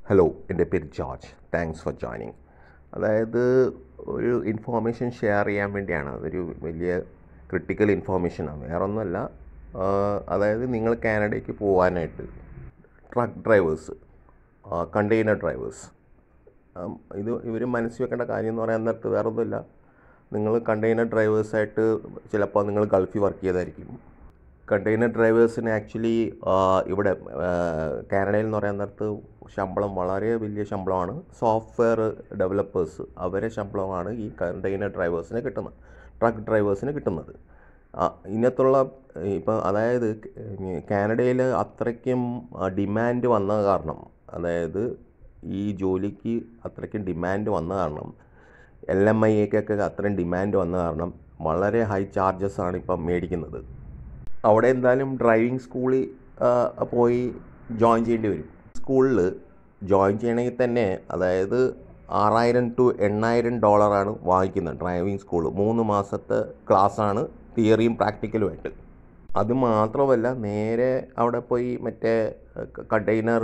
hello എൻ്റെ പേര് George thanks for joining അതായത് ഒരു ഇൻഫോർമേഷൻ ഷെയർ ചെയ്യാൻ വേണ്ടിയാണ് അതൊരു വലിയ ക്രിട്ടിക്കൽ ഇൻഫോർമേഷനാണ് വേറെ ഒന്നുമല്ല അതായത് നിങ്ങൾ കാനഡയ്ക്ക് പോകാനായിട്ട് ട്രക്ക് ഡ്രൈവേഴ്സ് കണ്ടെയ്നർ ഡ്രൈവേഴ്സ് ഇത് ഇവർ മനസ്സിൽ വെക്കേണ്ട കാര്യം എന്ന് പറയാൻ നേരത്ത് വേറെ ഒന്നുമില്ല നിങ്ങൾ കണ്ടെയ്നർ ഡ്രൈവേഴ്സായിട്ട് ചിലപ്പോൾ നിങ്ങൾ ഗൾഫിൽ വർക്ക് ചെയ്തായിരിക്കും കണ്ടെയ്നർ ഡ്രൈവേഴ്സിന് ആക്ച്വലി ഇവിടെ കാനഡയിൽ എന്ന് പറയാൻ നേരത്ത് ശമ്പളം വളരെ വലിയ ശമ്പളമാണ് സോഫ്റ്റ്വെയർ ഡെവലപ്പേഴ്സ് അവരെ ശമ്പളമാണ് ഈ കണ്ടെയ്നർ ഡ്രൈവേഴ്സിന് കിട്ടുന്നത് ട്രക്ക് ഡ്രൈവേഴ്സിന് കിട്ടുന്നത് ഇതിനകത്തുള്ള ഇപ്പം അതായത് കാനഡയിൽ അത്രയ്ക്കും ഡിമാൻഡ് വന്ന കാരണം അതായത് ഈ ജോലിക്ക് അത്രയ്ക്കും ഡിമാൻഡ് വന്ന കാരണം എൽ എം ഐ എക്കൊക്കെ അത്രയും ഡിമാൻഡ് വന്ന കാരണം വളരെ ഹൈ ചാർജസ് ആണ് ഇപ്പം മേടിക്കുന്നത് അവിടെ എന്തായാലും ഡ്രൈവിംഗ് സ്കൂളിൽ പോയി ജോയിൻ ചെയ്യേണ്ടി വരും സ്കൂളിൽ ജോയിൻ ചെയ്യണമെങ്കിൽ തന്നെ അതായത് ആറായിരം ടു എണ്ണായിരം ഡോളറാണ് വാങ്ങിക്കുന്നത് ഡ്രൈവിംഗ് സ്കൂൾ മൂന്ന് മാസത്തെ ക്ലാസ്സാണ് തിയറിയും പ്രാക്ടിക്കലുമായിട്ട് അത് മാത്രമല്ല നേരെ അവിടെ പോയി മറ്റേ കണ്ടെയ്നർ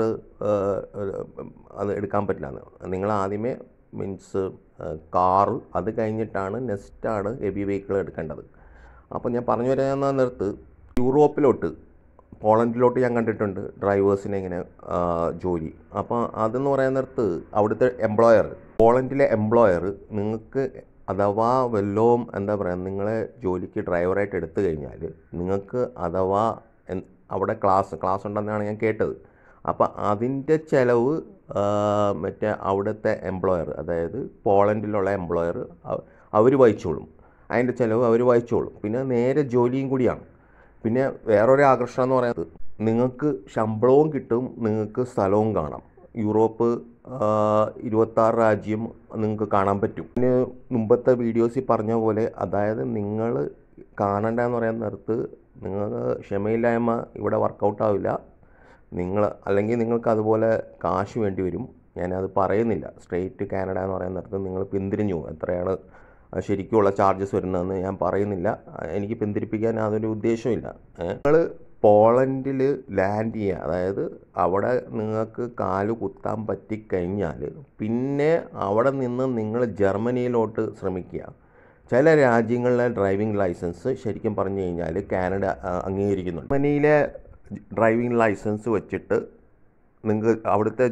അത് എടുക്കാൻ പറ്റില്ല നിങ്ങൾ ആദ്യമേ മീൻസ് കാറ് അത് കഴിഞ്ഞിട്ടാണ് നെക്സ്റ്റാണ് ഹെവി വെഹിക്കിൾ എടുക്കേണ്ടത് അപ്പോൾ ഞാൻ പറഞ്ഞു വരാമെന്ന നിർത്ത് യൂറോപ്പിലോട്ട് പോളണ്ടിലോട്ട് ഞാൻ കണ്ടിട്ടുണ്ട് ഡ്രൈവേഴ്സിനെ ഇങ്ങനെ ജോലി അപ്പോൾ അതെന്ന് പറയാൻ നേരത്ത് അവിടുത്തെ എംപ്ലോയർ പോളണ്ടിലെ എംപ്ലോയർ നിങ്ങൾക്ക് അഥവാ വല്ലവും എന്താ പറയുക നിങ്ങളെ ജോലിക്ക് ഡ്രൈവറായിട്ട് എടുത്തു കഴിഞ്ഞാൽ നിങ്ങൾക്ക് അഥവാ അവിടെ ക്ലാസ് ക്ലാസ് ഉണ്ടെന്നാണ് ഞാൻ കേട്ടത് അപ്പോൾ അതിൻ്റെ ചിലവ് മറ്റേ അവിടുത്തെ എംപ്ലോയർ അതായത് പോളണ്ടിലുള്ള എംപ്ലോയർ അവർ വഹിച്ചോളും അതിൻ്റെ ചിലവ് അവർ വഹിച്ചോളും പിന്നെ നേരെ ജോലിയും കൂടിയാണ് പിന്നെ വേറൊരു ആകർഷണം എന്ന് പറയുന്നത് നിങ്ങൾക്ക് ശമ്പളവും കിട്ടും നിങ്ങൾക്ക് സ്ഥലവും കാണാം യൂറോപ്പ് ഇരുപത്താറ് രാജ്യം നിങ്ങൾക്ക് കാണാൻ പറ്റും പിന്നെ മുമ്പത്തെ വീഡിയോസിൽ പറഞ്ഞ പോലെ അതായത് നിങ്ങൾ കാണണ്ട എന്ന് പറയുന്ന നേരത്ത് നിങ്ങൾക്ക് ക്ഷമയില്ലായ്മ ഇവിടെ വർക്കൗട്ട് ആവില്ല നിങ്ങൾ അല്ലെങ്കിൽ നിങ്ങൾക്ക് അതുപോലെ കാശ് വേണ്ടി വരും ഞാനത് പറയുന്നില്ല സ്ട്രേറ്റ് കാനഡ എന്ന് പറയുന്ന നേരത്ത് നിങ്ങൾ പിന്തിരിഞ്ഞു എത്രയാണ് ശരിക്കുമുള്ള ചാർജസ് വരുന്നതെന്ന് ഞാൻ പറയുന്നില്ല എനിക്ക് പിന്തിരിപ്പിക്കാൻ യാതൊരു ഉദ്ദേശമില്ല നിങ്ങൾ പോളണ്ടിൽ ലാൻഡ് ചെയ്യുക അതായത് അവിടെ നിങ്ങൾക്ക് കാല് കുത്താൻ പറ്റിക്കഴിഞ്ഞാൽ പിന്നെ അവിടെ നിന്ന് നിങ്ങൾ ജർമ്മനിയിലോട്ട് ശ്രമിക്കുക ചില രാജ്യങ്ങളിലെ ഡ്രൈവിംഗ് ലൈസൻസ് ശരിക്കും പറഞ്ഞു കഴിഞ്ഞാൽ കാനഡ അംഗീകരിക്കുന്നുണ്ട് ജർമ്മനിയിലെ ഡ്രൈവിംഗ് ലൈസൻസ് വെച്ചിട്ട് നിങ്ങൾക്ക് അവിടുത്തെ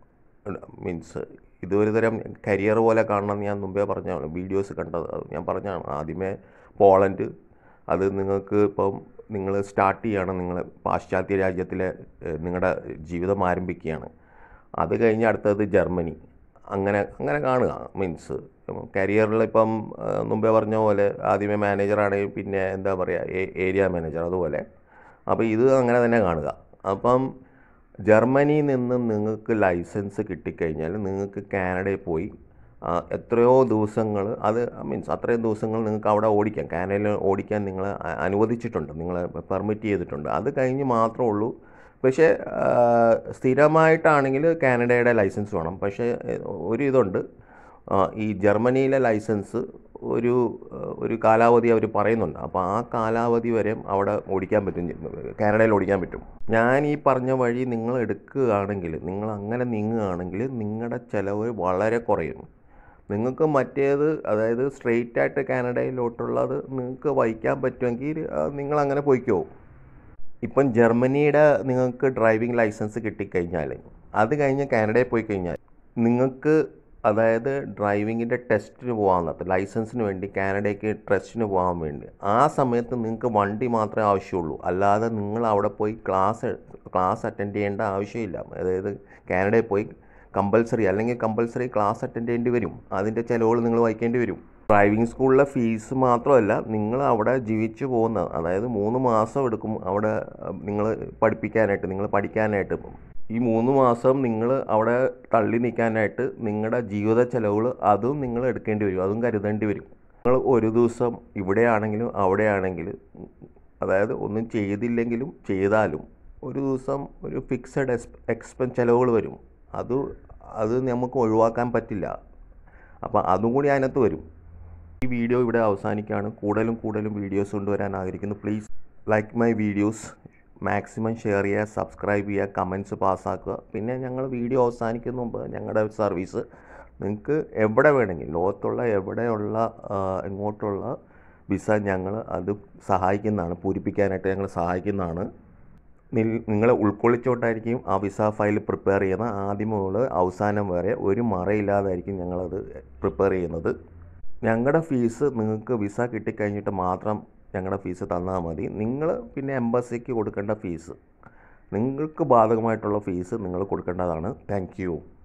മീൻസ് ഇതൊരു തരം കരിയർ പോലെ കാണണമെന്ന് ഞാൻ മുമ്പേ പറഞ്ഞാണ് വീഡിയോസ് കണ്ടത് അത് ഞാൻ പറഞ്ഞാണ് ആദ്യമേ പോളണ്ട് അത് നിങ്ങൾക്ക് ഇപ്പം നിങ്ങൾ സ്റ്റാർട്ട് ചെയ്യണം നിങ്ങൾ പാശ്ചാത്യ രാജ്യത്തിലെ നിങ്ങളുടെ ജീവിതം ആരംഭിക്കുകയാണ് അത് കഴിഞ്ഞ് അടുത്തത് ജർമ്മനി അങ്ങനെ അങ്ങനെ കാണുക മീൻസ് കരിയറിൽ ഇപ്പം മുമ്പേ പറഞ്ഞ പോലെ ആദ്യമേ മാനേജറാണെങ്കിൽ പിന്നെ എന്താ പറയുക ഏരിയ മാനേജർ അതുപോലെ അപ്പോൾ ഇത് അങ്ങനെ തന്നെ കാണുക അപ്പം ജർമ്മനിയിൽ നിന്ന് നിങ്ങൾക്ക് ലൈസൻസ് കിട്ടിക്കഴിഞ്ഞാൽ നിങ്ങൾക്ക് കാനഡയിൽ പോയി എത്രയോ ദിവസങ്ങൾ അത് മീൻസ് അത്രയും ദിവസങ്ങൾ നിങ്ങൾക്ക് അവിടെ ഓടിക്കാം കാനഡയിൽ ഓടിക്കാൻ നിങ്ങൾ അനുവദിച്ചിട്ടുണ്ട് നിങ്ങളെ പെർമിറ്റ് ചെയ്തിട്ടുണ്ട് അത് കഴിഞ്ഞ് മാത്രമേ ഉള്ളൂ പക്ഷേ സ്ഥിരമായിട്ടാണെങ്കിൽ കാനഡയുടെ ലൈസൻസ് വേണം പക്ഷേ ഒരു ഇതുണ്ട് ഈ ജർമ്മനിയിലെ ലൈസൻസ് ഒരു ഒരു കാലാവധി അവർ പറയുന്നുണ്ട് അപ്പോൾ ആ കാലാവധി വരെ അവിടെ ഓടിക്കാൻ പറ്റും കാനഡയിൽ ഓടിക്കാൻ പറ്റും ഞാൻ ഈ പറഞ്ഞ വഴി നിങ്ങൾ എടുക്കുകയാണെങ്കിൽ നിങ്ങൾ അങ്ങനെ നീങ്ങുകയാണെങ്കിൽ നിങ്ങളുടെ ചിലവ് വളരെ കുറയും നിങ്ങൾക്ക് മറ്റേത് അതായത് സ്ട്രെയിറ്റ് ആയിട്ട് കാനഡയിലോട്ടുള്ളത് നിങ്ങൾക്ക് വഹിക്കാൻ പറ്റുമെങ്കിൽ നിങ്ങൾ അങ്ങനെ പോയിക്കോ ഇപ്പം ജർമ്മനിയുടെ നിങ്ങൾക്ക് ഡ്രൈവിംഗ് ലൈസൻസ് കിട്ടിക്കഴിഞ്ഞാൽ അത് കഴിഞ്ഞ് കാനഡയിൽ പോയി കഴിഞ്ഞാൽ നിങ്ങൾക്ക് അതായത് ഡ്രൈവിങ്ങിൻ്റെ ടെസ്റ്റിന് പോകാൻ നേരത്ത് ലൈസൻസിന് വേണ്ടി കാനഡയ്ക്ക് ടെസ്റ്റിന് പോകാൻ വേണ്ടി ആ സമയത്ത് നിങ്ങൾക്ക് വണ്ടി മാത്രമേ ആവശ്യമുള്ളൂ അല്ലാതെ നിങ്ങൾ അവിടെ പോയി ക്ലാസ് ക്ലാസ് അറ്റൻഡ് ചെയ്യേണ്ട ആവശ്യമില്ല അതായത് കാനഡയിൽ പോയി കമ്പൽസറി അല്ലെങ്കിൽ കമ്പൽസറി ക്ലാസ് അറ്റൻഡ് ചെയ്യേണ്ടി വരും അതിൻ്റെ ചിലവുകൾ നിങ്ങൾ വഹിക്കേണ്ടി വരും ഡ്രൈവിംഗ് സ്കൂളിലെ ഫീസ് മാത്രമല്ല നിങ്ങൾ അവിടെ ജീവിച്ചു പോകുന്ന അതായത് മൂന്ന് മാസം എടുക്കും അവിടെ നിങ്ങൾ പഠിപ്പിക്കാനായിട്ട് നിങ്ങൾ പഠിക്കാനായിട്ട് ഈ മൂന്ന് മാസം നിങ്ങൾ അവിടെ തള്ളി നിൽക്കാനായിട്ട് നിങ്ങളുടെ ജീവിത ചെലവുകൾ അതും നിങ്ങൾ എടുക്കേണ്ടി വരും അതും കരുതേണ്ടി വരും നിങ്ങൾ ഒരു ദിവസം ഇവിടെയാണെങ്കിലും അവിടെയാണെങ്കിലും അതായത് ഒന്നും ചെയ്തില്ലെങ്കിലും ചെയ്താലും ഒരു ദിവസം ഒരു ഫിക്സഡ് എക്സ് എക്സ്പെൻ ചിലവുകൾ വരും അത് അത് നമുക്ക് ഒഴിവാക്കാൻ പറ്റില്ല അപ്പോൾ അതും കൂടി അതിനകത്ത് വരും ഈ വീഡിയോ ഇവിടെ അവസാനിക്കുകയാണ് കൂടുതലും കൂടുതലും വീഡിയോസ് കൊണ്ടുവരാൻ ആഗ്രഹിക്കുന്നു please like my videos maximum share ചെയ്യുക സബ്സ്ക്രൈബ് ചെയ്യുക കമൻറ്റ്സ് പാസ്സാക്കുക പിന്നെ ഞങ്ങൾ വീഡിയോ അവസാനിക്കുന്ന മുമ്പ് ഞങ്ങളുടെ സർവീസ് നിങ്ങൾക്ക് എവിടെ വേണമെങ്കിലും ലോകത്തുള്ള എവിടെയുള്ള ആ, ഇങ്ങോട്ടുള്ള വിസ ഞങ്ങൾ അത് സഹായിക്കുന്നതാണ് പൂരിപ്പിക്കാനായിട്ട് ഞങ്ങൾ സഹായിക്കുന്നതാണ് നിൽ- നിങ്ങളെ ഉൾക്കൊള്ളിച്ചുകൊണ്ടായിരിക്കും ആ വിസ ഫയൽ പ്രിപ്പയർ ചെയ്യുന്നത് ആദ്യം മുതൽ അവസാനം വരെ ഒരു മറയില്ലാതായിരിക്കും ഞങ്ങളത് പ്രിപ്പയർ ചെയ്യുന്നത് ഞങ്ങളുടെ ഫീസ് നിങ്ങൾക്ക് വിസ കിട്ടിക്കഴിഞ്ഞിട്ട് മാത്രം ഞങ്ങളുടെ ഫീസ് തന്നാൽ മതി നിങ്ങൾ പിന്നെ എംബസിക്ക് കൊടുക്കേണ്ട ഫീസ് നിങ്ങൾക്ക് ബാധകമായിട്ടുള്ള ഫീസ് നിങ്ങൾ കൊടുക്കേണ്ടതാണ് താങ്ക് യു